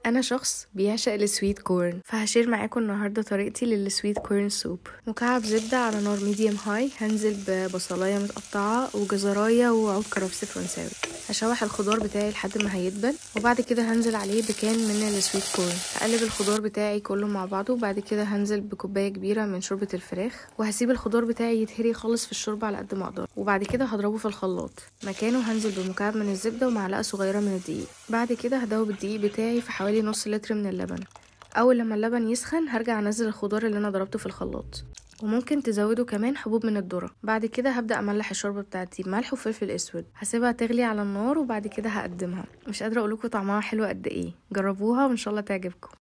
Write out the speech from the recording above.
انا شخص بيعشق السويت كورن فهشير معاكم النهارده طريقتي للسويت كورن سوب مكعب زبده على نار ميديوم هاي هنزل ببصلايه متقطعه وجزرايه وعود كرفس فرنساوي هشوح الخضار بتاعي لحد ما هيدبل وبعد كده هنزل عليه بكان من السويت كورن هقلب الخضار بتاعي كله مع بعضه وبعد كده هنزل بكوبايه كبيره من شوربه الفراخ وهسيب الخضار بتاعي يتهري خالص في الشوربه على قد ما اقدر وبعد كده هضربه في الخلاط مكانه هنزل بمكعب من الزبده ومعلقه صغيره من الدقيق بعد كده هدوب الدقيق بتاعي في حوالي نص لتر من اللبن اول لما اللبن يسخن هرجع انزل الخضار اللي انا ضربته في الخلاط وممكن تزودوا كمان حبوب من الذرة بعد كده هبدأ أملح الشوربة بتاعتي بملح وفلفل أسود هسيبها تغلي على النار وبعد كده هقدمها مش قادرة أقولكوا طعمها حلو قد إيه جربوها وإن شاء الله تعجبكم